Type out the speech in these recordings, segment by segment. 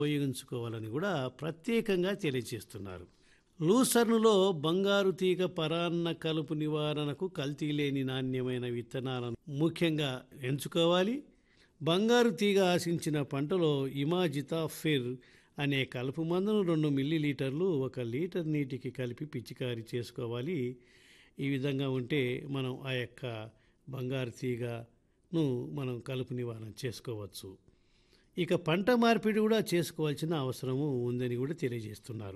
ఉపయోగించుకోవాలని కూడా ప్రత్యేకంగా తెలియజేస్తున్నారు లూసర్నులో బంగారు తీగ పరాన్న కలుపు నివారణకు కల్తీ లేని నాణ్యమైన విత్తనాలను ముఖ్యంగా ఎంచుకోవాలి బంగారు తీగ ఆశించిన పంటలో ఇమాజితా ఫిర్ అనే కలుపు మందును రెండు మిల్లీలీటర్లు ఒక లీటర్ నీటికి కలిపి పిచికారీ చేసుకోవాలి ఈ విధంగా ఉంటే మనం ఆ యొక్క బంగారు తీగను మనం కలుపు నివారణ చేసుకోవచ్చు ఇక పంట మార్పిడి కూడా చేసుకోవాల్సిన అవసరము ఉందని కూడా తెలియజేస్తున్నారు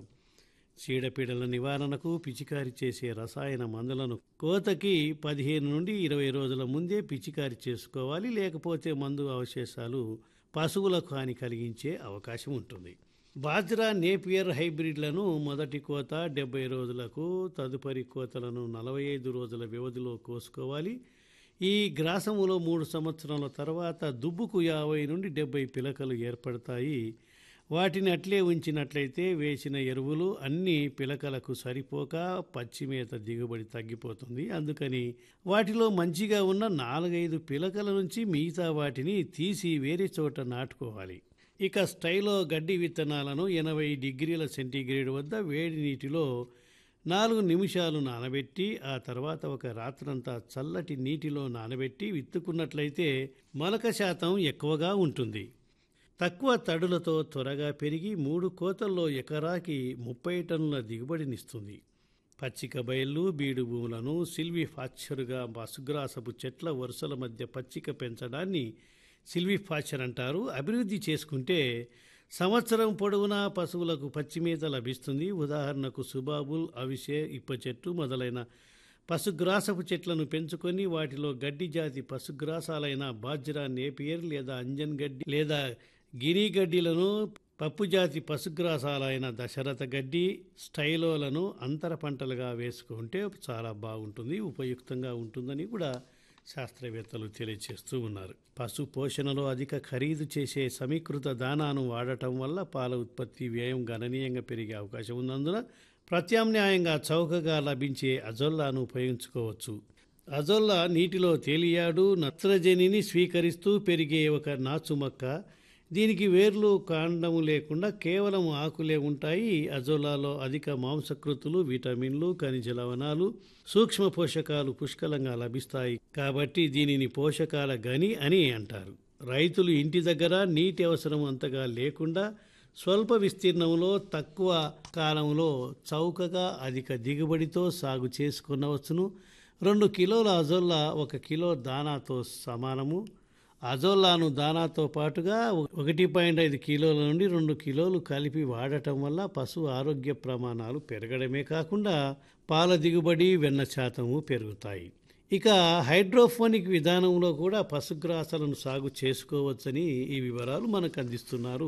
చీడపీడల నివారణకు పిచికారి చేసే రసాయన మందులను కోతకి పదిహేను నుండి ఇరవై రోజుల ముందే పిచికారి చేసుకోవాలి లేకపోతే మందు అవశేషాలు పశువులకు హాని కలిగించే అవకాశం ఉంటుంది బాజ్రా నేపియర్ హైబ్రిడ్లను మొదటి కోత డెబ్బై రోజులకు తదుపరి కోతలను నలభై ఐదు రోజుల వ్యవధిలో కోసుకోవాలి ఈ గ్రాసములో మూడు సంవత్సరాల తర్వాత దుబ్బుకు యాభై నుండి డెబ్బై పిలకలు ఏర్పడతాయి వాటిని అట్లే ఉంచినట్లయితే వేసిన ఎరువులు అన్ని పిలకలకు సరిపోక పచ్చిమేత దిగుబడి తగ్గిపోతుంది అందుకని వాటిలో మంచిగా ఉన్న నాలుగైదు పిలకల నుంచి మిగతా వాటిని తీసి వేరే చోట నాటుకోవాలి ఇక స్టైలో గడ్డి విత్తనాలను ఎనభై డిగ్రీల సెంటీగ్రేడ్ వద్ద వేడి నీటిలో నాలుగు నిమిషాలు నానబెట్టి ఆ తర్వాత ఒక రాత్రంతా చల్లటి నీటిలో నానబెట్టి విత్తుకున్నట్లయితే మొలక శాతం ఎక్కువగా ఉంటుంది తక్కువ తడులతో త్వరగా పెరిగి మూడు కోతల్లో ఎకరాకి ముప్పై టన్నుల దిగుబడినిస్తుంది పచ్చిక బయళ్ళు బీడు భూములను సిల్వి ఫాక్చరుగా పశుగ్రాసపు చెట్ల వరుసల మధ్య పచ్చిక పెంచడాన్ని సిల్వి ఫాక్చర్ అంటారు అభివృద్ధి చేసుకుంటే సంవత్సరం పొడవునా పశువులకు పచ్చిమేత లభిస్తుంది ఉదాహరణకు సుబాబుల్ అవిసే ఇప్ప చెట్టు మొదలైన పశుగ్రాసపు చెట్లను పెంచుకొని వాటిలో గడ్డి జాతి పశుగ్రాసాలైన బాజ్రా నేపియర్ లేదా అంజన్ గడ్డి లేదా గిరి గడ్డిలను పప్పు జాతి పశుగ్రాసాలైన దశరథ గడ్డి స్టైలోలను అంతర పంటలుగా వేసుకుంటే చాలా బాగుంటుంది ఉపయుక్తంగా ఉంటుందని కూడా శాస్త్రవేత్తలు తెలియజేస్తూ ఉన్నారు పశు పోషణలో అధిక ఖరీదు చేసే సమీకృత దానాను వాడటం వల్ల పాల ఉత్పత్తి వ్యయం గణనీయంగా పెరిగే అవకాశం ఉన్నందున ప్రత్యామ్నాయంగా చౌకగా లభించే అజొల్లాను ఉపయోగించుకోవచ్చు అజొల్లా నీటిలో తేలియాడు నత్రజనిని స్వీకరిస్తూ పెరిగే ఒక నాచు మొక్క దీనికి వేర్లు కాండము లేకుండా కేవలం ఆకులే ఉంటాయి అజోలాలో అధిక మాంసకృతులు విటమిన్లు ఖనిజ లవణాలు సూక్ష్మ పోషకాలు పుష్కలంగా లభిస్తాయి కాబట్టి దీనిని పోషకాల గని అని అంటారు రైతులు ఇంటి దగ్గర నీటి అవసరం అంతగా లేకుండా స్వల్ప విస్తీర్ణంలో తక్కువ కాలంలో చౌకగా అధిక దిగుబడితో సాగు చేసుకునవచ్చును రెండు కిలోల అజొల్లా ఒక కిలో దానాతో సమానము అజోల్లాను దానాతో పాటుగా ఒకటి పాయింట్ ఐదు కిలోల నుండి రెండు కిలోలు కలిపి వాడటం వల్ల పశువు ఆరోగ్య ప్రమాణాలు పెరగడమే కాకుండా పాల దిగుబడి వెన్న శాతము పెరుగుతాయి ఇక హైడ్రోఫోనిక్ విధానంలో కూడా పశుగ్రాసాలను సాగు చేసుకోవచ్చని ఈ వివరాలు మనకు అందిస్తున్నారు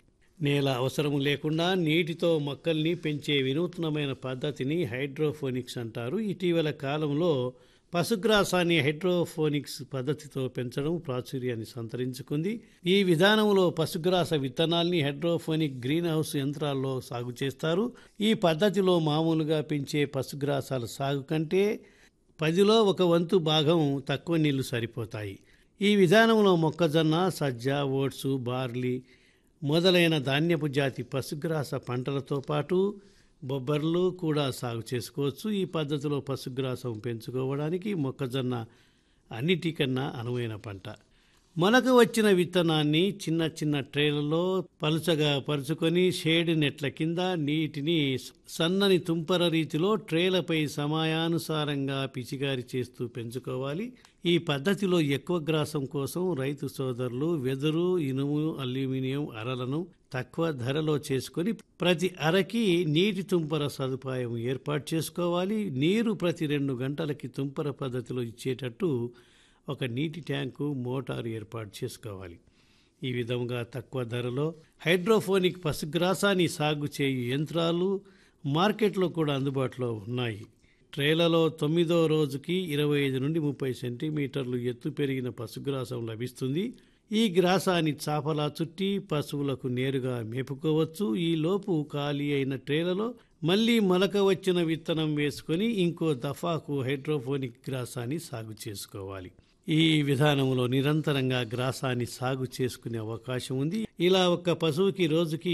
నేల అవసరం లేకుండా నీటితో మొక్కల్ని పెంచే వినూత్నమైన పద్ధతిని హైడ్రోఫోనిక్స్ అంటారు ఇటీవల కాలంలో పశుగ్రాసాన్ని హైడ్రోఫోనిక్స్ పద్ధతితో పెంచడం ప్రాచుర్యాన్ని సంతరించుకుంది ఈ విధానంలో పశుగ్రాస విత్తనాల్ని హైడ్రోఫోనిక్ గ్రీన్ హౌస్ యంత్రాల్లో సాగు చేస్తారు ఈ పద్ధతిలో మామూలుగా పెంచే పశుగ్రాసాల సాగు కంటే పదిలో ఒక వంతు భాగం తక్కువ నీళ్లు సరిపోతాయి ఈ విధానంలో మొక్కజొన్న సజ్జ ఓట్స్ బార్లీ మొదలైన ధాన్యపు జాతి పశుగ్రాస పంటలతో పాటు బొబ్బర్లు కూడా సాగు చేసుకోవచ్చు ఈ పద్ధతిలో పశుగ్రాసం పెంచుకోవడానికి మొక్కజొన్న అన్నిటికన్నా అనువైన పంట మనకు వచ్చిన విత్తనాన్ని చిన్న చిన్న ట్రేలలో పలుచగా పరుచుకొని షేడ్ నెట్ల కింద నీటిని సన్నని తుంపర రీతిలో ట్రేలపై సమయానుసారంగా పిచికారి చేస్తూ పెంచుకోవాలి ఈ పద్ధతిలో ఎక్కువ గ్రాసం కోసం రైతు సోదరులు వెదురు ఇనుము అల్యూమినియం అరలను తక్కువ ధరలో చేసుకొని ప్రతి అరకి నీటి తుంపర సదుపాయం ఏర్పాటు చేసుకోవాలి నీరు ప్రతి రెండు గంటలకి తుంపర పద్ధతిలో ఇచ్చేటట్టు ఒక నీటి ట్యాంకు మోటారు ఏర్పాటు చేసుకోవాలి ఈ విధంగా తక్కువ ధరలో హైడ్రోఫోనిక్ పశుగ్రాసాన్ని సాగు చేయు యంత్రాలు మార్కెట్లో కూడా అందుబాటులో ఉన్నాయి ట్రేలలో తొమ్మిదో రోజుకి ఇరవై ఐదు నుండి ముప్పై సెంటీమీటర్లు ఎత్తు పెరిగిన పశుగ్రాసం లభిస్తుంది ఈ గ్రాసాన్ని చాపలా చుట్టి పశువులకు నేరుగా మేపుకోవచ్చు ఈ లోపు ఖాళీ అయిన ట్రేలలో మళ్ళీ మొలక వచ్చిన విత్తనం వేసుకొని ఇంకో దఫాకు హైడ్రోఫోనిక్ గ్రాసాన్ని సాగు చేసుకోవాలి ఈ విధానంలో నిరంతరంగా గ్రాసాన్ని సాగు చేసుకునే అవకాశం ఉంది ఇలా ఒక పశువుకి రోజుకి